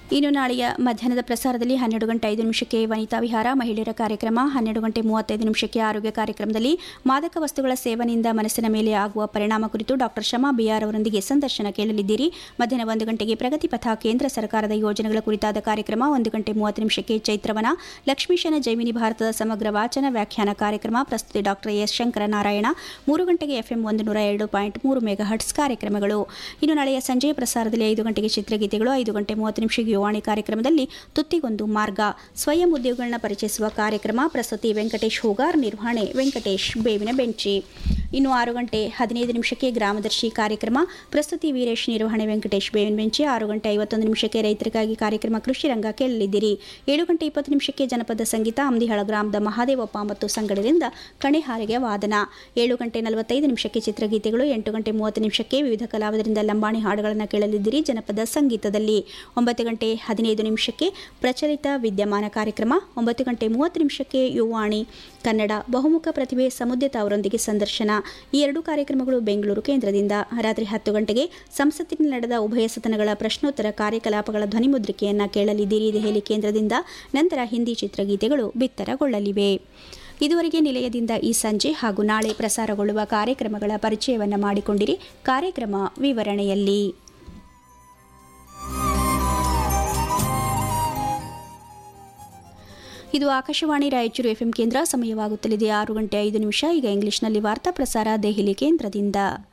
ಇನ್ನು ನಾಳೆಯ ಮಧ್ಯಾಹ್ನದ ಪ್ರಸಾರದಲ್ಲಿ ಹನ್ನೆರಡು ಗಂಟೆ ಐದು ನಿಮಿಷಕ್ಕೆ ವನಿತಾ ವಿಹಾರ ಮಹಿಳೆಯರ ಕಾರ್ಯಕ್ರಮ ಹನ್ನೆರಡು ಗಂಟೆ ಮೂವತ್ತೈದು ನಿಮಿಷಕ್ಕೆ ಆರೋಗ್ಯ ಕಾರ್ಯಕ್ರಮದಲ್ಲಿ ಮಾದಕ ವಸ್ತುಗಳ ಸೇವನೆಯಿಂದ ಮನಸ್ಸಿನ ಮೇಲೆ ಆಗುವ ಪರಿಣಾಮ ಕುರಿತು ಡಾಕ್ಟರ್ ಶಮಾ ಬಿಆರ್ ಅವರೊಂದಿಗೆ ಸಂದರ್ಶನ ಕೇಳಲಿದ್ದೀರಿ ಮಧ್ಯಾಹ್ನ ಒಂದು ಗಂಟೆಗೆ ಪ್ರಗತಿ ಪಥ ಕೇಂದ್ರ ಸರ್ಕಾರದ ಯೋಜನೆಗಳ ಕುರಿತಾದ ಕಾರ್ಯಕ್ರಮ ಒಂದು ಗಂಟೆ ಮೂವತ್ತು ನಿಮಿಷಕ್ಕೆ ಚೈತ್ರವನ ಲಕ್ಷ್ಮೀಶನ ಜೈಮಿನಿ ಭಾರತದ ಸಮಗ್ರ ವಾಚನ ವ್ಯಾಖ್ಯಾನ ಕಾರ್ಯಕ್ರಮ ಪ್ರಸ್ತುತಿ ಡಾಕ್ಟರ್ ಎಸ್ ಶಂಕರನಾರಾಯಣ ಮೂರು ಗಂಟೆಗೆ ಎಫ್ಎಂ ಒಂದು ನೂರ ಎರಡು ಪಾಯಿಂಟ್ ಮೂರು ಮೆಗಾ ಹರ್ಟ್ಸ್ ಕಾರ್ಯಕ್ರಮಗಳು ಇನ್ನು ನಾಳೆಯ ಸಂಜೆಯ ಪ್ರಸಾರದಲ್ಲಿ ಐದು ಗಂಟೆಗೆ ಚಿತ್ರಗೀತೆಗಳು ಐದು ಗಂಟೆ ಮೂವತ್ತು ನಿಮಿಷಕ್ಕೆ ಯುವಾಣಿ ಕಾರ್ಯಕ್ರಮದಲ್ಲಿ ತುತ್ತಿಗೊಂದು ಮಾರ್ಗ ಸ್ವಯಂ ಉದ್ಯೋಗಗಳನ್ನ ಪರಿಚಯಿಸುವ ಕಾರ್ಯಕ್ರಮ ಪ್ರಸ್ತುತಿ ವೆಂಕಟೇಶ್ ಹೂಗಾರ್ ನಿರ್ವಹಣೆ ವೆಂಕಟೇಶ್ ಬೇವಿನ ಬೆಂಚಿ ಇನ್ನು ಆರು ಗಂಟೆ ಹದಿನೈದು ನಿಮಿಷಕ್ಕೆ ಗ್ರಾಮದರ್ಶಿ ಕಾರ್ಯಕ್ರಮ ಪ್ರಸ್ತುತಿ ವೀರೇಶ್ ನಿರ್ವಹಣೆ ವೆಂಕಟೇಶ್ ಬೇವಿನ ಬೆಂಚಿ ಆರು ಗಂಟೆ ಐವತ್ತೊಂದು ನಿಮಿಷಕ್ಕೆ ರೈತರಿಗಾಗಿ ಕಾರ್ಯಕ್ರಮ ಕೃಷಿ ರಂಗ ಕೇಳಲಿದ್ದೀರಿ ಏಳು ಗಂಟೆ ಇಪ್ಪತ್ತು ನಿಮಿಷಕ್ಕೆ ಜನಪದ ಸಂಗೀತ ಅಂದಿಹಳ ಗ್ರಾಮದ ಮಹಾದೇವಪ್ಪ ಮತ್ತು ಸಂಗಡದಿಂದ ಕಣೆಹಾರಿಗೆ ವಾದನ ಏಳು ಗಂಟೆ ನಲವತ್ತೈದು ನಿಮಿಷಕ್ಕೆ ಚಿತ್ರಗೀತೆಗಳು ಎಂಟು ಗಂಟೆ ಮೂವತ್ತು ನಿಮಿಷಕ್ಕೆ ವಿವಿಧ ಕಲಾವಿದರಿಂದ ಲಂಬಾಣಿ ಹಾಡುಗಳನ್ನು ಕೇಳಲಿದ್ದೀರಿ ಜನಪದ ಸಂಗೀತದಲ್ಲಿ ಒಂಬತ್ತು ಗಂಟೆ ಹದಿನೈದು ನಿಮಿಷಕ್ಕೆ ಪ್ರಚಲಿತ ವಿದ್ಯಮಾನ ಕಾರ್ಯಕ್ರಮ ಒಂಬತ್ತು ಗಂಟೆ ಮೂವತ್ತು ನಿಮಿಷಕ್ಕೆ ಯುವಾಣಿ ಕನ್ನಡ ಬಹುಮುಖ ಪ್ರತಿಭೆ ಸಮುದ್ಯತ ಅವರೊಂದಿಗೆ ಸಂದರ್ಶನ ಈ ಎರಡು ಕಾರ್ಯಕ್ರಮಗಳು ಬೆಂಗಳೂರು ಕೇಂದ್ರದಿಂದ ರಾತ್ರಿ ಹತ್ತು ಗಂಟೆಗೆ ಸಂಸತ್ತಿನಲ್ಲಿ ನಡೆದ ಉಭಯ ಸದನಗಳ ಪ್ರಶ್ನೋತ್ತರ ಕಾರ್ಯಕಲಾಪಗಳ ಧ್ವನಿಮುದ್ರಿಕೆಯನ್ನು ಕೇಳಲಿದ್ದೀರಿ ದೆಹಲಿ ಕೇಂದ್ರದಿಂದ ನಂತರ ಹಿಂದಿ ಚಿತ್ರಗೀತೆಗಳು ಬಿತ್ತರಗೊಳ್ಳಲಿವೆ ಇದುವರೆಗೆ ನಿಲಯದಿಂದ ಈ ಸಂಜೆ ಹಾಗೂ ನಾಳೆ ಪ್ರಸಾರಗೊಳ್ಳುವ ಕಾರ್ಯಕ್ರಮಗಳ ಪರಿಚಯವನ್ನು ಮಾಡಿಕೊಂಡಿರಿ ಕಾರ್ಯಕ್ರಮ ವಿವರಣೆಯಲ್ಲಿ ಇದು ಆಕಾಶವಾಣಿ ರಾಯಚೂರು ಎಫ್ಎಂ ಕೇಂದ್ರ ಸಮಯವಾಗುತ್ತಲಿದೆ ಆರು ಗಂಟೆ ಐದು ನಿಮಿಷ ಈಗ ಇಂಗ್ಲಿಷ್ನಲ್ಲಿ ವಾರ್ತಾ ಪ್ರಸಾರ ದೆಹಲಿ ಕೇಂದ್ರದಿಂದ